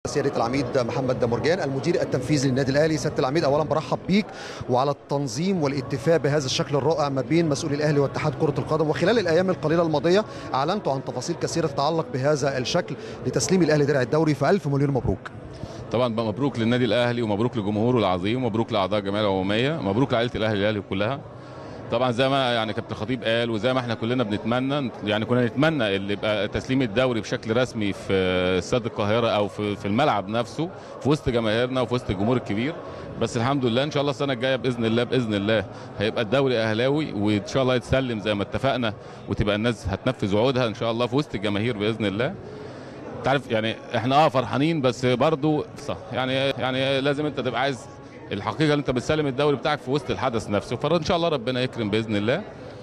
سيادة العميد محمد مرجان المدير التنفيذي للنادي الاهلي سيادة العميد اولا برحب بيك وعلى التنظيم والاتفاق بهذا الشكل الرائع ما بين مسؤولي الاهلي واتحاد كرة القدم وخلال الايام القليلة الماضية اعلنتوا عن تفاصيل كثيرة تتعلق بهذا الشكل لتسليم الاهلي درع الدوري فالف مليون مبروك طبعا مبروك للنادي الاهلي ومبروك لجمهوره العظيم ومبروك لاعضاء الجمعيه العموميه مبروك لعائله الاهلي الاهلي كلها طبعا زي ما يعني كابتن خطيب قال وزي ما احنا كلنا بنتمنى يعني كنا نتمنى اللي يبقى تسليم الدوري بشكل رسمي في استاد القاهره او في في الملعب نفسه في وسط جماهيرنا وفي وسط الجمهور الكبير بس الحمد لله ان شاء الله السنه الجايه باذن الله باذن الله هيبقى الدوري اهلاوي وان شاء الله يتسلم زي ما اتفقنا وتبقى الناس هتنفذ وعودها ان شاء الله في وسط الجماهير باذن الله تعرف يعني احنا اه فرحانين بس برضو صح يعني يعني لازم انت تبقى عايز الحقيقه اللي انت بتسلم الدوري بتاعك في وسط الحدث نفسه فان شاء الله ربنا يكرم باذن الله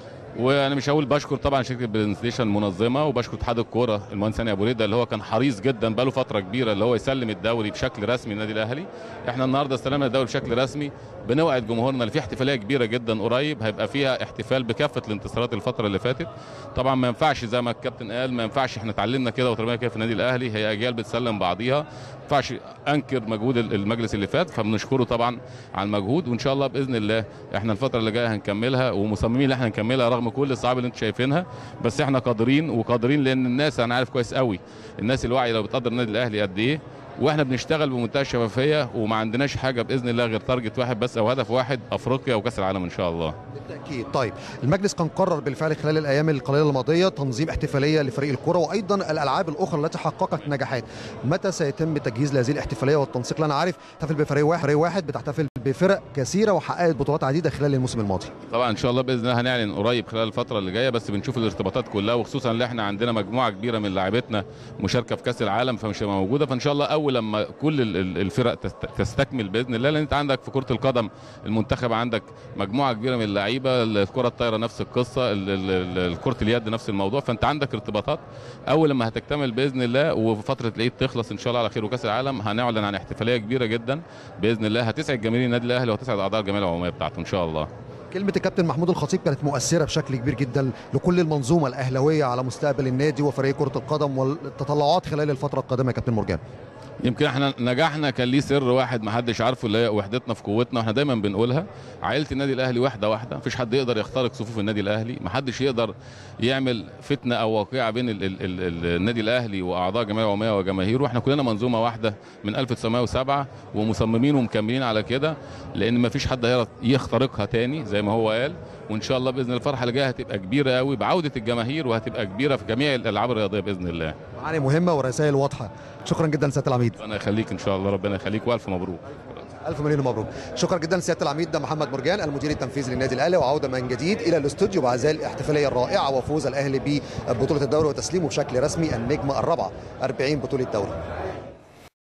وانا مش هقول بشكر طبعا شركه برزنتيشن المنظمه وبشكر اتحاد الكوره المهندس هاني ابو ريده اللي هو كان حريص جدا بقاله فتره كبيره اللي هو يسلم الدوري بشكل رسمي للنادي الاهلي احنا النهارده استلمنا الدوري بشكل رسمي بنوعد جمهورنا اللي في احتفاليه كبيره جدا قريب هيبقى فيها احتفال بكافه الانتصارات الفتره اللي فاتت طبعا ما ينفعش زي ما الكابتن قال ما ينفعش احنا اتعلمنا كده وتربينا كده في النادي الاهلي هي اجيال بتسلم بعضيها ما ينفعش انكر مجهود المجلس اللي فات فبنشكره طبعا على المجهود وان شاء الله باذن الله احنا الفتره اللي جايه هنكملها ومصممين ان احنا نكملها رغم كل الصعاب اللي انتم شايفينها بس احنا قادرين وقادرين لان الناس انا عارف كويس قوي الناس الواعيه لو بتقدر النادي الاهلي قد ايه واحنا بنشتغل بمنتهى الشفافيه وما عندناش حاجه باذن الله غير تارجت واحد بس او هدف واحد افريقيا وكاس العالم ان شاء الله بالتاكيد طيب المجلس كان قرر بالفعل خلال الايام القليله الماضيه تنظيم احتفاليه لفريق الكره وايضا الالعاب الاخرى التي حققت نجاحات متى سيتم تجهيز لهذه الاحتفاليه والتنسيق انا عارف تحتفل بفريق واحد فريق واحد بتحتفل بفرق كثيره وحققت بطولات عديده خلال الموسم الماضي طبعا ان شاء الله باذن الله هنعلن قريب خلال الفتره اللي جايه بس بنشوف الارتباطات كلها وخصوصا ان احنا عندنا مجموعه كبيره من لاعبتنا مشاركه في كاس العالم فمش موجوده فان شاء الله اول لما كل الفرق تستكمل باذن الله لان انت عندك في كره القدم المنتخب عندك مجموعه كبيره من اللعيبه الكره الطايره نفس القصه كره اليد نفس الموضوع فانت عندك ارتباطات اول لما هتكتمل باذن الله وفتره العيد تخلص ان شاء الله على خير وكاس العالم هنعلن عن احتفاليه كبيره جدا باذن الله هتسعد جماهير النادي الاهلي وهتسعد اعضاء الجمعيه العموميه بتاعته ان شاء الله كلمة الكابتن محمود الخطيب كانت مؤثرة بشكل كبير جدا لكل المنظومة الأهلوية على مستقبل النادي وفريق كرة القدم والتطلعات خلال الفترة القادمة يا كابتن مرجان يمكن احنا نجاحنا كان ليه سر واحد ما حدش عارفه اللي هي وحدتنا في قوتنا واحنا دايما بنقولها عائله النادي الاهلي واحده واحده مفيش حد يقدر يخترق صفوف النادي الاهلي ما حدش يقدر يعمل فتنه او واقعه بين ال ال ال النادي الاهلي واعضاء الجمعيه العموميه وجماهيره واحنا كلنا منظومه واحده من 1907 ومصممين ومكملين على كده لان ما فيش حد هيعرف يخترقها تاني زي ما هو قال وان شاء الله باذن الله الفرحه اللي جايه هتبقى كبيره قوي بعوده الجماهير وهتبقى كبيره في جميع الالعاب الرياضيه باذن الله معاني مهمه ورسائل واضحه شكرا جدا سياده العميد ربنا يخليك ان شاء الله ربنا يخليك والف مبروك الف مليون مبروك شكرا جدا سياده العميد محمد مرجان المدير التنفيذي للنادي الاهلي وعوده من جديد الى الاستوديو بعد هذه الاحتفاليه الرائعه وفوز الاهلي ببطوله الدوري وتسليمه بشكل رسمي النجمه الرابعه 40 بطوله دوري